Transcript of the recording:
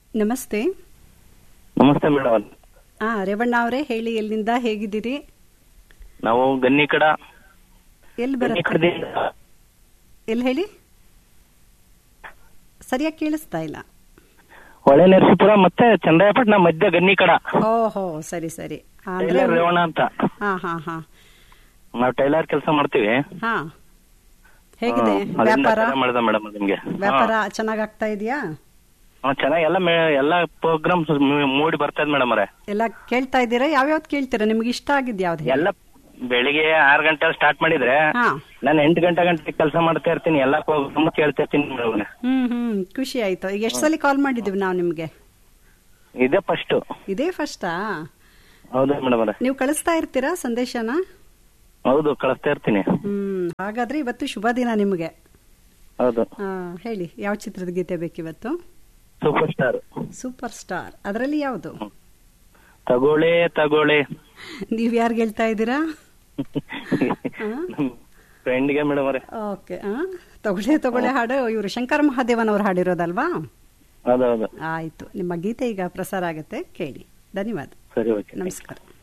ನಮಸ್ತೆ ನಮಸ್ತೆ ಮೇಡಮ್ ಹಾ ರೇವಣ್ಣ ಅವರೇ ಹೇಳಿ ಎಲ್ಲಿಂದ ಹೇಗಿದ್ದೀರಿ ನಾವು ಗನ್ನಿ ಕಡ ಎಲ್ಲಿ ಗನ್ನಿ ಬರುತ್ತೆ ಕಡದಿಂದ ಎಲ್ಲಿ ಹೇಳಿ ಸರಿಯಾಗಿ ಕೇಳಿಸ್ತಾ ಇಲ್ಲ ಹೊಳೆ ನರಸೀಪುರ ಮತ್ತೆ ಚಂದ್ರಾಯಪಟ್ಟಣ ಮಧ್ಯ ಗನ್ನಿ ಕಡ ಓಹೋ ಸರಿ ಸರಿ ಹಾ, ಅಂದ್ರೆ ಟೈಲರ್ ರೇವಣ್ಣ ಅಂತ ಹಾ ಹಾ ಹಾ ನಾವು ಟೈಲರ್ ಕೆಲಸ ಮಾಡ್ತೀವಿ ಹಾ ಹೇಗಿದೆ ಹಾ, ಅಲ್ಲಿಂದ ವ್ಯಾಪಾರ ಕರೆ ಮಾಡಿದೆ ಮೇಡಮ್ ನಿಮ್ಗೆ ವ್ಯಾಪಾರ ಚೆನ್ನಾಗ್ ಆಗ್ತಾ ಇದೆಯಾ ಹಾ, ಚೆನ್ನಾಗಿ ಎಲ್ಲ ಮೇ- ಎಲ್ಲ ಪ್ರೋಗ್ರಾಮ್ಸ್ ಮೂಡಿ ಬರ್ತಾ ಇದೆ ಮೇಡಮ್ ಅವರೇ ಎಲ್ಲ ಕೇಳ್ತಾ ಇದ್ದೀರಾ ಯಾವ್ಯಾವ್ದು ಕೇಳ್ತೀರಾ ನಿಮ್ಗೆ ಇಷ್ಟ ಆಗಿದ್ ಯಾವ್ದು ಹೇಳಿ? ಎಲ್ಲ ಬೆಳಿಗ್ಗೆ ಆರು ಗಂಟೆ ಸ್ಟಾರ್ಟ್ ಮಾಡಿದ್ರೆ ಹಾ ನಾನು ಎಂಟು ಗಂಟೆ ಗಂಟೆ ಕೆಲಸ ಮಾಡ್ತಾ ಇರ್ತೀನಿ ಎಲ್ಲ ಪ್ರೋಗ್ರಾಮ್ ಕೇಳ್ತಾ ಇರ್ತೀನಿ ಮೇಡಮ್ ಹ್ಮ್ ಹ್ಮ್ ಖುಷಿ ಆಯ್ತು ಈಗ ಎಷ್ಟು ಸಲ ಕಾಲ್ ಮಾಡಿದೀವಿ ನಾವು ನಿಮ್ಗೆ ಇದೇ ಫಸ್ಟ್ ಇದೇ ಫಸ್ಟಾ ಹೌದು ಮೇಡಮ್ ಅವರೇ ನೀವು ಕಳಿಸ್ತಾ ಇರ್ತೀರಾ ಸಂದೇಶನ ಹೌದು ಕಳಿಸ್ತಾ ಇರ್ತೀನಿ ಹ್ಮ್ ಹಾಗಾದ್ರೆ ಇವತ್ತು ಶುಭ ದಿನ ನಿಮಗೆ ಹೌದು ಆ, ಹೇಳಿ ಯಾವ ಚಿತ್ರದ ಗೀತೆ ಬೇಕಿವತ್ತು ಸೂಪರ್ ಸ್ಟಾರ್ ಸೂಪರ್ ಸ್ಟಾರ್ ಅದರಲ್ಲಿ ಯಾವುದು ತಗೊಳ್ಳೆ ತಗೊಳ್ಳೆ ನೀವ್ ಯಾರ್ಗೆ ಹೇಳ್ತಾ ಇದ್ದೀರಾ ಫ್ರೆಂಡ್ಗೆ ಮೇಡಮ್ ಅವರೇ ಓಕೆ ತಗೊಳ್ಳೆ ತಗೊಳ್ಳೆ ಹಾಡು ಇವರು ಶಂಕರ ಮಹಾದೇವನ್ ಅವ್ರು ಹಾಡಿರೋದಲ್ವಾ ಹೌದೌದು ಆಯ್ತು ನಿಮ್ಮ ಗೀತೆ ಈಗ ಪ್ರಸಾರ ಆಗುತ್ತೆ ಕೇಳಿ ಧನ್ಯವಾದ ಸರಿ ಓಕೆ ನಮಸ್ಕಾರ